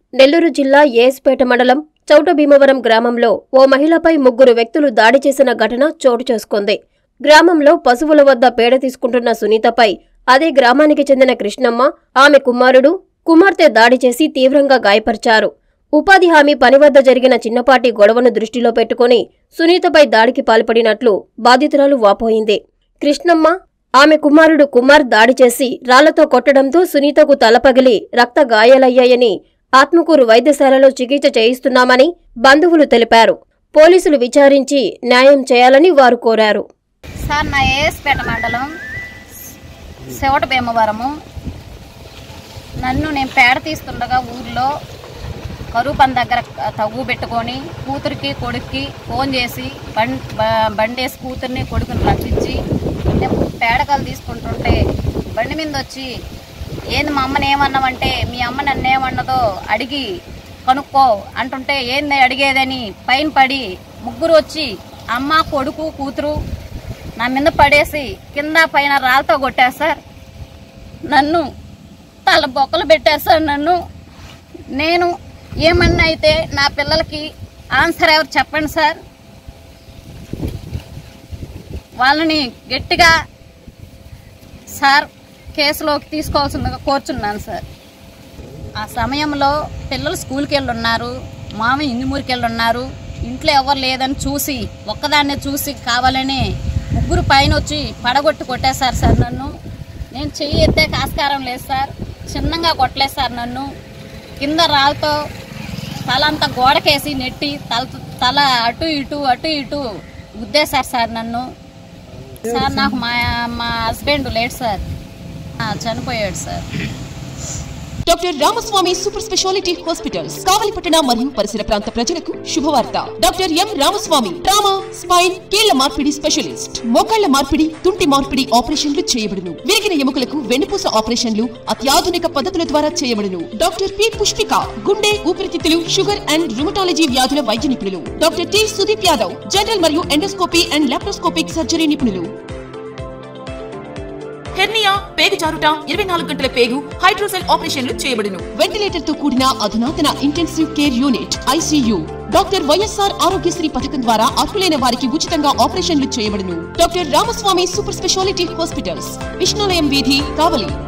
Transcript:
నెల్లూరు జిల్లా ఏఎస్పేట మండలం చౌట భీమవరం గ్రామంలో ఓ మహిళపై ముగ్గురు వ్యక్తులు దాడి చేసిన ఘటన చోటు చేసుకుంది గ్రామంలో పశువుల వద్ద పేడ తీసుకుంటున్న సునీతపై అదే గ్రామానికి చెందిన కృష్ణమ్మ ఆమె కుమారుడు కుమార్తె దాడి చేసి తీవ్రంగా గాయపరిచారు ఉపాధి హామీ పని వద్ద జరిగిన చిన్నపాటి గొడవను దృష్టిలో పెట్టుకుని సునీతపై దాడికి పాల్పడినట్లు బాధితురాలు వాపోయింది కృష్ణమ్మ ఆమె కుమారుడు కుమార్ దాడి చేసి రాళ్లతో కొట్టడంతో సునీతకు తల పగిలి రక్త గాయాలయ్యాయని ఆత్మకూరు వైద్యశాలలో చికిత్స చేయిస్తున్నామని బంధువులు తెలిపారు పోలీసులు విచారించి న్యాయం చేయాలని వారు కోరారు సార్ నా ఏఎస్పేట మండలం శివట భీమవరము నన్ను నేను పేడ తీస్తుండగా ఊర్లో కరువు పని దగ్గర తగ్గు పెట్టుకొని కూతురికి కొడుక్కి ఫోన్ చేసి బండ్ బ- బండేసి కూతుర్ని కొడుకుని రప్పించి నేను పేడకలు తీసుకుంటుంటే బండి మీద వచ్చి ఏంది మా అమ్మని ఏమన్నామంటే మీ అమ్మ నన్ను ఏమన్నదో అడిగి కనుక్కో అంటుంటే ఏంది అడిగేదని పైన పడి ముగ్గురు వచ్చి అమ్మ కొడుకు కూతురు నా మీద పడేసి కింద పైన రాళ్ళతో కొట్టారు సార్ నన్ను తల బొక్కలు పెట్టారు సార్ నన్ను నేను ఏమన్నా అయితే నా పిల్లలకి ఆన్సర్ ఎవరు చెప్పండి సార్ వాళ్ళని గట్టిగా సార్ కేసులోకి తీసుకోవాల్సిందిగా కోరుచున్నాను సార్ ఆ సమయంలో పిల్లలు స్కూల్కి వెళ్ళి ఉన్నారు మామ ఇంజమూరికి వెళ్ళి ఉన్నారు ఇంట్లో ఎవరు లేదని చూసి ఒక్కదాన్నే చూసి కావాలని ముగ్గురు పైన వచ్చి పడగొట్టి కొట్టేశారు సార్ నన్ను నేను చెయ్యి ఎత్తే ఆస్కారం లేదు సార్ చిన్నగా కొట్టలేదు సార్ నన్ను కింద రాళ్ళతో తల అంతా గోడకేసి నెట్టి తల తల అటు ఇటు అటు ఇటు గుద్దేశారు సార్ నన్ను సార్ నాకు మా మా హస్బెండ్ లేడు సార్ ఆ, చనిపోయాడు sir doctor Ramaswamy super speciality hospitals కావలిపట్టణ మరియు పరిసర ప్రాంత ప్రజలకు శుభవార్త doctor M Ramaswamy trauma spine కీళ్ల మార్పిడి స్పెషలిస్ట్ మోకాళ్ల మార్పిడి తుంటి మార్పిడి ఆపరేషన్లు చేయబడును విరిగిన ఎముకలకు వెన్నుపూస ఆపరేషన్లు అత్యాధునిక పద్ధతుల ద్వారా చేయబడును డాక్టర్ పి పుష్పిక గుండె ఊపిరితిత్తులు షుగర్ అండ్ రుమటాలజీ వ్యాధుల వైద్య నిపుణులు doctor T Sudeep Yadav general మరియు ఎండోస్కోపీ అండ్ లాప్రోస్కోపిక్ సర్జరీ నిపుణులు హెర్నియా పేగు జారుట ఇరవై నాలుగు గంటల పేగు హైడ్రోసెల్ ఆపరేషన్లు చేయబడును వెంటిలేటర్ తో కూడిన అధునాతన intensive care unit ICU doctor YSR Aarogyasri పథకం ద్వారా అర్హులైన వారికి ఉచితంగా ఆపరేషన్లు చేయబడును doctor Ramaswamy super speciality hospitals విష్ణులయం వీధి కావలి